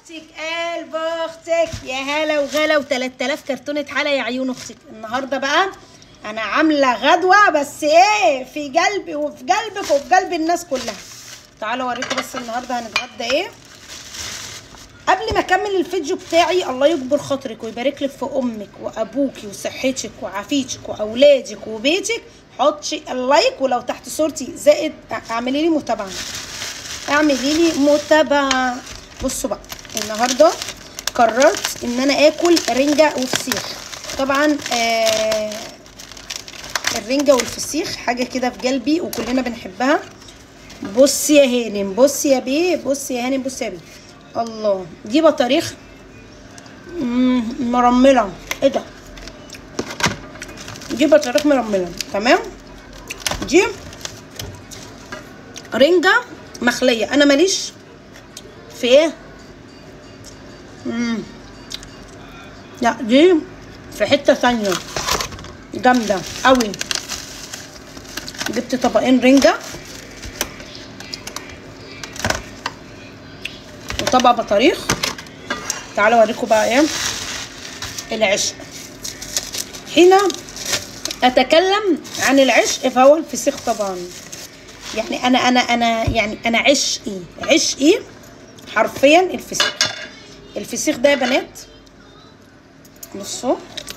اختك قلب اختك يا هلا وغلا و3000 كرتونه حلا يا عيون اختك النهارده بقى انا عامله غدوه بس ايه في قلبي وفي قلبك وفي قلب الناس كلها تعالوا اوريكم بس النهارده هنتغدى ايه قبل ما اكمل الفيديو بتاعي الله يكبر خاطرك ويبارك لك في امك وابوكي وصحتك وعافيتك واولادك وبيتك حطي اللايك ولو تحت صورتي زائد اعملي لي متابعه اعملي لي متابعه بصوا بقى النهارده قررت ان انا اكل رنجه وفسيخ طبعا آه الرنجه والفسيخ حاجه كده في قلبي وكلنا بنحبها بص يا هانم بص يا بيه بص يا هانم بص يا بيه الله دي بطاريخ مم، مرمله ايه ده دي بطاريخ مرمله تمام دي رنجه مخليه انا ماليش في ايه مم. لا دي في حته ثانيه جامده قوي جبت طبقين رنجه وطبق بطاريخ تعالوا اوريكم بقى ايه العشق حين اتكلم عن العشق فهو الفسيخ طبعا يعني انا انا انا يعني انا عشقي عشقي حرفيا الفسيخ الفسيخ ده يا بنات بصوا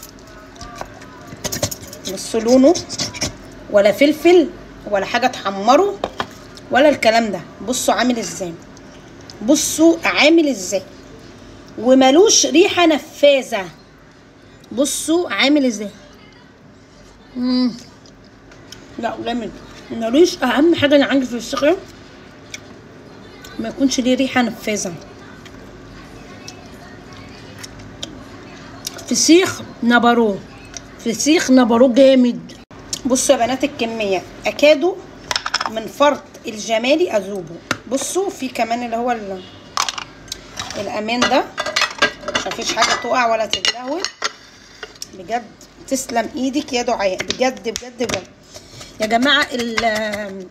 بصوا لونه ولا فلفل ولا حاجه تحمره ولا الكلام ده بصوا عامل ازاي بصوا عامل ازاي وملوش ريحه نفاذه بصوا عامل ازاي مم. لا جامد ملوش اهم حاجه انا عندي في الفسيخ ما يكونش ليه ريحه نفاذه فسيخ نبروه فسيخ نبروه جامد بصوا يا بنات الكميه اكادوا من فرط الجمالي اذوبه بصوا في كمان اللي هو ال- الامان ده مش مفيش حاجه تقع ولا تتدهور بجد تسلم ايدك يا دعاء بجد بجد بجد يا جماعه ال-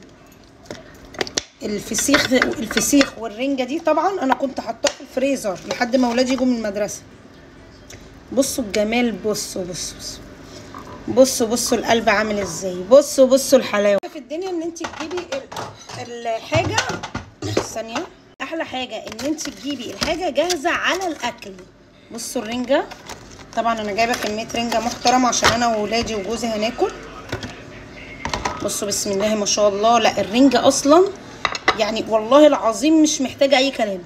الفسيخ الفسيخ والرنجه دي طبعا انا كنت حاطاه في الفريزر لحد ما ولادي يجوا من المدرسه بصوا الجمال بصوا بصوا بصوا بصوا بصوا القلب عامل ازاي بصوا بصوا الحلاوه في الدنيا ان انت تجيبي ال- الحاجه ثانيه احلى حاجه ان انت تجيبي الحاجه جاهزه على الاكل بصوا الرنجه طبعا انا جايبه كميه رنجه محترمه عشان انا وولادي وجوزي هناكل بصوا بسم الله ما شاء الله لا الرنجه اصلا يعني والله العظيم مش محتاجه اي كلام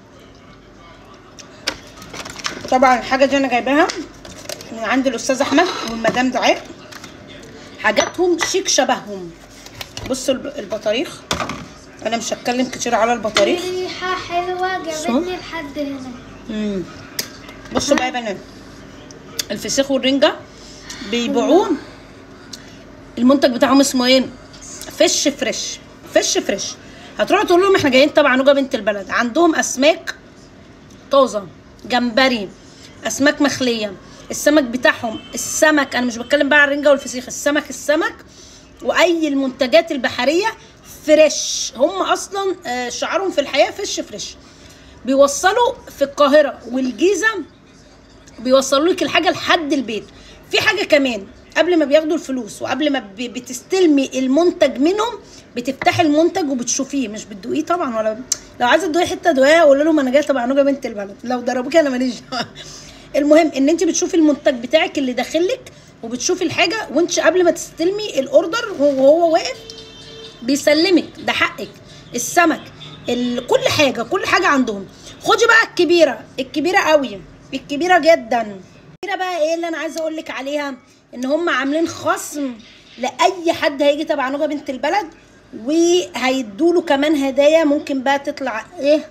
طبعا الحاجه دي انا جايباها من عند الاستاذ احمد والمدام دعاء حاجاتهم شيك شبههم بصوا الب- البطاريخ انا مش هتكلم كتير على البطاريخ ريحة حلوة جابتني لحد هنا مم. بصوا بقى يا بنات الفسيخ والرنجة بيبيعوه المنتج بتاعهم اسمه ايه فش فريش فش فريش هتروحوا تقول لهم احنا جايين تبع نوجه بنت البلد عندهم اسماك طازه جمبري اسماك مخليه السمك بتاعهم السمك انا مش بتكلم بقى على الرنجه والفسيخ السمك السمك واي المنتجات البحريه فريش هم اصلا آه، شعارهم في الحياه فش فريش بيوصلوا في القاهره والجيزه بيوصلوا لك الحاجه لحد البيت في حاجه كمان قبل ما بياخدوا الفلوس وقبل ما ب- بتستلمي المنتج منهم بتفتحي المنتج وبتشوفيه مش بتدوقيه طبعا ولا لو عايزه تدوقي حته دوقيها قولوا لهم انا جايه تبع نوجه بنت البلد لو ضربوكي انا ماليش دعوة. المهم ان انت بتشوفي المنتج بتاعك اللي داخلك وبتشوفي الحاجه وانت قبل ما تستلمي الاوردر وهو واقف بيسلمك ده حقك السمك ال... كل حاجه كل حاجه عندهم خدي بقى الكبيره الكبيره قوي الكبيره جدا الكبيره بقى ايه اللي انا عايزه اقول لك عليها ان هم عاملين خصم لاي حد هيجي تبع نوجه بنت البلد وهيدوا له كمان هدايا ممكن بقى تطلع ايه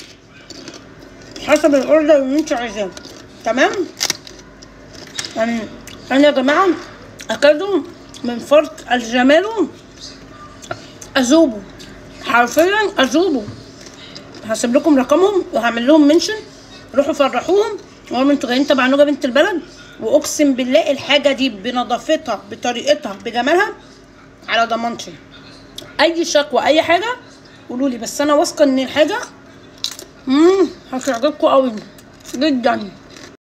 حسب الاوردر اللي انت عايزاه تمام يعني انا يا جماعه اكلوا من فرط الجمال اذوبه حرفيا اذوبه هسيب لكم رقمهم وهعمل لهم منشن روحوا فرحوهم وهم انتوا جايين تبع نوجه بنت البلد واقسم بالله الحاجه دي بنظافتها بطريقتها بجمالها على ضمانتي اي شكوى اي حاجه قولوا لي بس انا واثقه ان الحاجه امم هتعجبكم قوي جدا